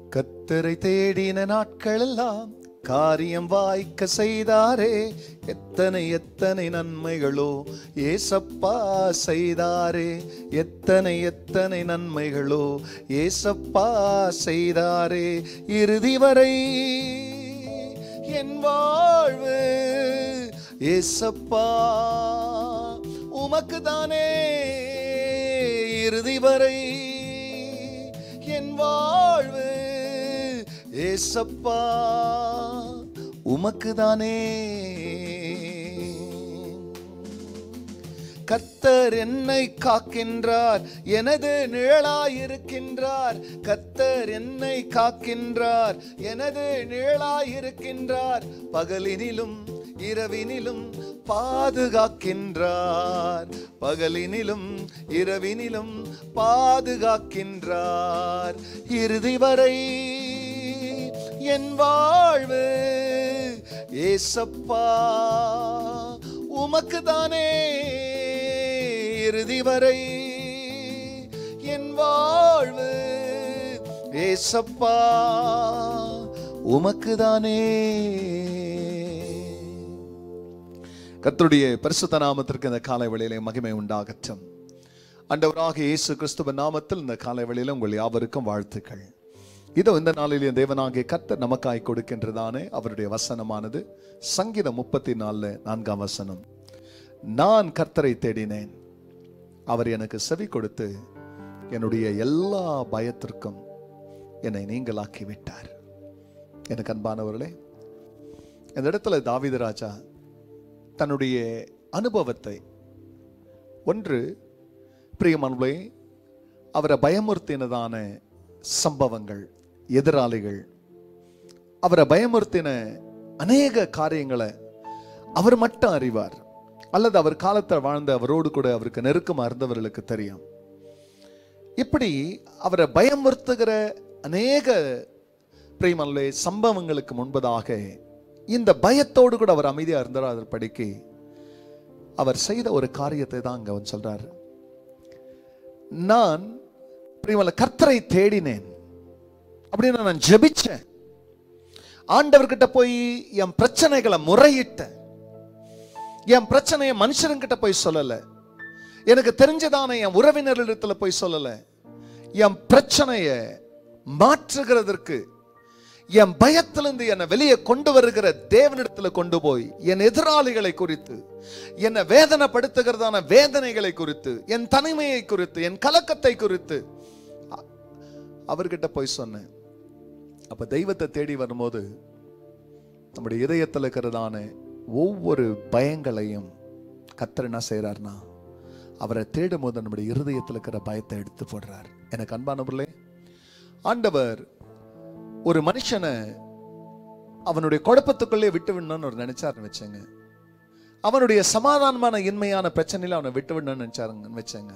கத்தரை தேடின நாட்களெல்லாம் காரியம் வாய்க்க செய்தாரே எத்தனை எத்தனை நன்மைகளோ ஏசப்பா செய்தாரே எத்தனை எத்தனை நன்மைகளோ ஏசப்பா செய்தாரே இறுதி வரை என் வாழ்வு ஏசப்பா உமக்கு தானே இறுதி வரை என் வாழ்வு ஏசப்பா உமக்கு தானே கத்தர் என்னை காக்கின்றார் எனது நிழலாயிருக்கின்றார் கத்தர் என்னை காக்கின்றார் எனது நிழலாயிருக்கின்றார் பகலினிலும் இரவினிலும் பாதுகாக்கின்றார் பகலினிலும் இரவினிலும் பாதுகாக்கின்றார் இறுதி வரை என் வாழ்வு ஏசப்பா உமக்கு தானே இறுதி வரை என் வாழ்வு ஏசப்பா உமக்கு தானே கர்த்தருடைய பரிசுத்த நாமத்திற்கு இந்த காலை வேளையிலே மகிமை உண்டாகட்டும் ஆண்டவராக இயேசு கிறிஸ்துவ நாமத்தில் இந்த காலை வேளையில உங்கள் யாவருக்கும் வாழ்த்துக்கள் இதோ இந்த நாளிலே தேவனாகிய கர்த்தர் நமக்காய் கொடுக்கின்றதானே அவருடைய வசனமானது சங்கீதம் முப்பத்தி நாலுல நான்காம் வசனம் நான் கர்த்தரை தேடினேன் அவர் எனக்கு செவி கொடுத்து என்னுடைய எல்லா பயத்திற்கும் என்னை நீங்களாக்கி விட்டார் எனக்கு அன்பானவர்களே இந்த இடத்துல தாவீது ராஜா தன்னுடைய அனுபவத்தை ஒன்று பிரியமானவர்களே அவரை பயமுறுத்தினதான சம்பவங்கள் எதிராளிகள் அவரை பயமுறுத்தின அநேக காரியங்களை அவர் மட்டும் அறிவார் அல்லது அவர் காலத்தில் வாழ்ந்த அவரோடு கூட அவருக்கு நெருக்கமா இருந்தவர்களுக்கு தெரியும் இப்படி அவரை பயமுறுத்துகிற அநேக பிரியமல்லே சம்பவங்களுக்கு முன்பதாக இந்த பயத்தோடு கூட அவர் அமைதியா இருந்தார் அதன் படிக்கு அவர் செய்த ஒரு காரியத்தை தான் அங்க அவன் சொல்றாரு நான் பிரியமல்ல கர்த்தரை தேடினேன் அப்படின்னு நான் ஜெபிச்சேன் ஆண்டவர்கிட்ட போய் என் பிரச்சனைகளை முறையிட்டேன் என் பிரச்சனையை மனுஷருங்கிட்ட போய் சொல்லல எனக்கு தெரிஞ்சதான என் உறவினர்களிடத்துல போய் சொல்லல என் பிரச்சனைய மாற்றுகிறதற்கு என் பயத்திலிருந்து என்னை வெளியே கொண்டு வருகிற தேவனிடத்துல கொண்டு போய் என் எதிராளிகளை குறித்து என்னை வேதனைப்படுத்துகிறதான வேதனைகளை குறித்து என் தனிமையை குறித்து என் கலக்கத்தை குறித்து அ- அவர்கிட்ட போய் சொன்னேன் அப்ப தெய்வத்தை தேடி வரும்போது நம்முடைய இதயத்தில் இருக்கிறதான ஒவ்வொரு பயங்களையும் கத்தர் என்ன செய்றார்னா அவரை தேடும் போது நம்முடைய இருதயத்தில் இருக்கிற பயத்தை எடுத்து போடுறார் எனக்கு அன்பானவர்களே ஆண்டவர் ஒரு மனுஷனை அவனுடைய குழப்பத்துக்குள்ளே விட்டு விடணும்னு அவர் நினைச்சாருன்னு வச்சேங்க அவனுடைய சமாதானமான இன்மையான பிரச்சனையில அவனை விட்டு விடணும்னு நினைச்சாருங்கன்னு வச்சேங்க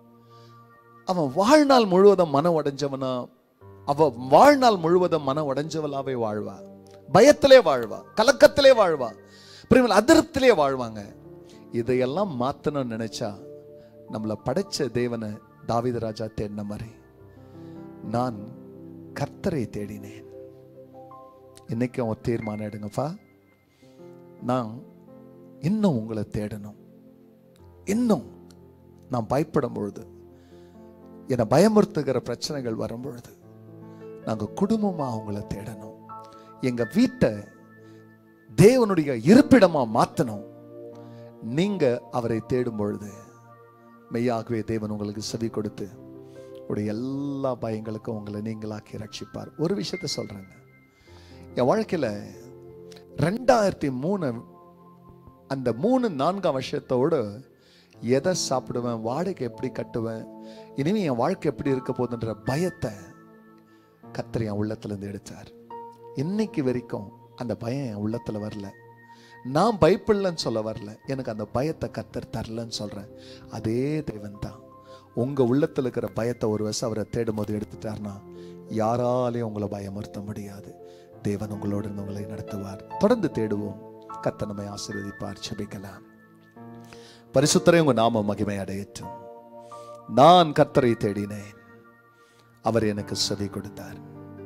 அவன் வாழ்நாள் முழுவதும் மன உடைஞ்சவனா அவ வாழ்நாள் முழுவதும் மன உடைஞ்சவளாவே வாழ்வா பயத்திலே வாழ்வா கலக்கத்திலே வாழ்வா பிரிவில் அதிருப்திலே வாழ்வாங்க இதையெல்லாம் மாத்தணும்னு நினைச்சா நம்மளை படைச்ச தேவனை தாவீது ராஜா தேடின மாதிரி நான் கர்த்தரை தேடினேன் இன்னைக்கு அவன் தீர்மானம் எடுங்கப்பா நான் இன்னும் உங்களை தேடணும் இன்னும் நான் பயப்படும் பொழுது என்னை பயமுறுத்துகிற பிரச்சனைகள் வரும் பொழுது நாங்கள் குடும்பமா அவங்கள தேடணும் எங்க வீட்டை தேவனுடைய இருப்பிடமா மாத்தணும் நீங்க அவரை தேடும் பொழுது மெய்யாகவே தேவன் உங்களுக்கு செவி கொடுத்து உடைய எல்லா பயங்களுக்கும் உங்களை நீங்களாக்கி ரட்சிப்பார் ஒரு விஷயத்த சொல்றேங்க என் வாழ்க்கையில ரெண்டாயிரத்தி மூணு அந்த மூணு நான்காம் வருஷத்தோடு எதை சாப்பிடுவேன் வாடகை எப்படி கட்டுவேன் இனிமே என் வாழ்க்கை எப்படி இருக்க போகுதுன்ற பயத்தை கத்தர் என் உள்ளத்துல எடுத்தார் இன்னைக்கு வரைக்கும் அந்த பயம் என் உள்ளத்துல வரல நான் பயப்படலன்னு சொல்ல வரல எனக்கு அந்த பயத்தை கத்தர் தரலன்னு சொல்றேன் அதே தேவன் தான் உங்க உள்ளத்துல இருக்கிற பயத்தை ஒரு வருஷம் அவரை தேடும் போது எடுத்துட்டார்னா யாராலையும் உங்களை பயமுறுத்த முடியாது தேவன் உங்களோடு இருந்து உங்களை நடத்துவார் தொடர்ந்து தேடுவோம் கத்த நம்மை ஆசீர்வதிப்பார் செபிக்கலாம் பரிசுத்தரை உங்க நாம மகிமை அடையட்டும் நான் கர்த்தரை தேடினேன் அவர் எனக்கு செவி கொடுத்தார்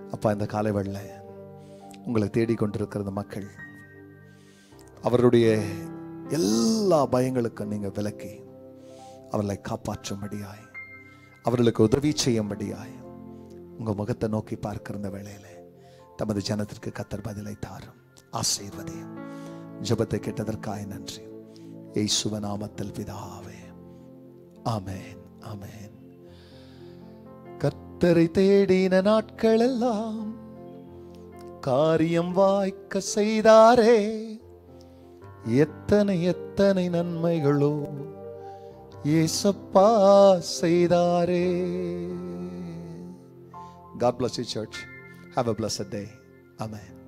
அப்பா இந்த காலை வெள்ள உங்களை தேடிக்கொண்டிருக்கிற இந்த மக்கள் அவருடைய எல்லா பயங்களுக்கும் நீங்க விலக்கி அவர்களை காப்பாற்றும்படியாய் அவர்களுக்கு உதவி செய்யும்படியாய் உங்க முகத்தை நோக்கி பார்க்கிற இந்த வேளையில தமது ஜனத்திற்கு கத்தர் பதிலை தாரும் ஆசீர்வதியும் ஜெபத்தை கேட்டதற்காய் நன்றி இயேசுவ நாமத்தில் பிதாவே ஆமென் ஆமென் கர்த்தரை தேடின நாட்களெல்லாம் காரியம் வாய்க்க செய்தாரே எத்தனை எத்தனை நன்மைகளோ ஏசப்பா செய்தாரே God bless you church. Have a blessed day. Amen.